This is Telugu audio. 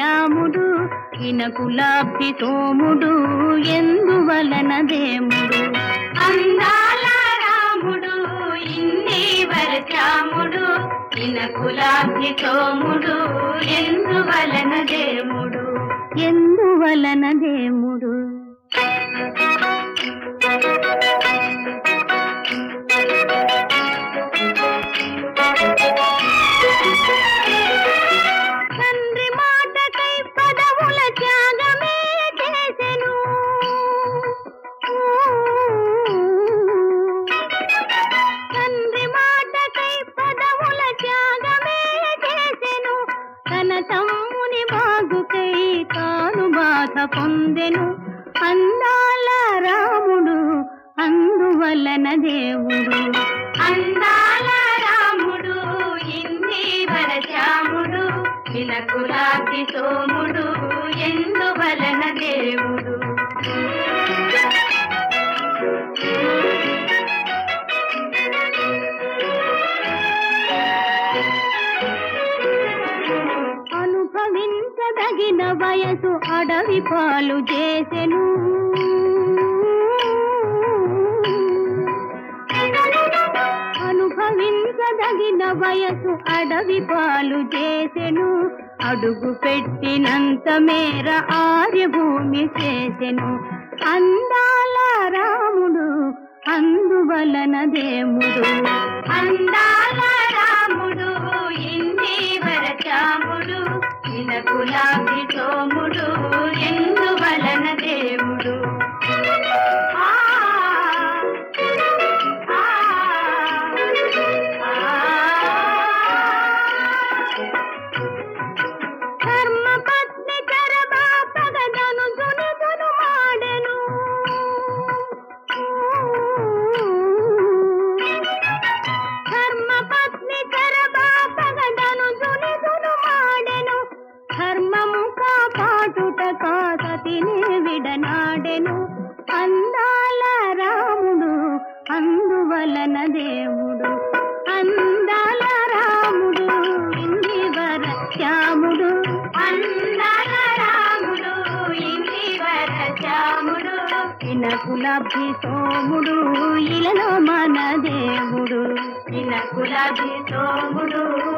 శ్యాముడు ఇనకులాభి సోముడు ఎందువలన దేముడు అందాల రాముడు ఇన్ని వరచాముడు ఇనకులాభి సోముడు ఎందువలన దేముడు ఎందువలన దేముడు తండ్రి మాటకై పదవుల త్యాగమే చేసెను తండ్రి మాటకై పదవుల త్యాగమే చేసెను తన తమ్ముని బాగుకై తాను బాధ పొందెను అందాల రాముడు అందువలన దేవుడు అందాల రాముడు ఇన్ని వరచాముడు ఇనకులాభి సోముడు ఎందువలన దేవుడు అనుభవించదగిన వయసు అడవి పాలు చేసెను అనుభవించదగిన వయసు అడవి పాలు చేసెను అడుగు పెట్టినంత మేర ఆర్యభూమి చేసెను అందాల రాముడు అందువలన దేముడు అందాల రాముడు ఇన్ని వరచాముడు ఇనకులాభి సోముడు ఎందువలన దేవుడు ఆ, ఆ, ధర్మపత్ని చరబాపగదను దునుదును మాడెను ధర్మపత్ని చరబాపగదను దునుదును మాడెను ధర్మము కాపాటుట కాసతిని విడనాడెను అందాల రాముడు అందువలన దేవుడు అందాల రాముడు ఇన్ని వర శ్యాముడు అందాల రాముడు ఇన్ని వరచాముడు ఇనకులభి సోముడు ఇలలో మన దేవుడు ఇనకులాభి సోముడు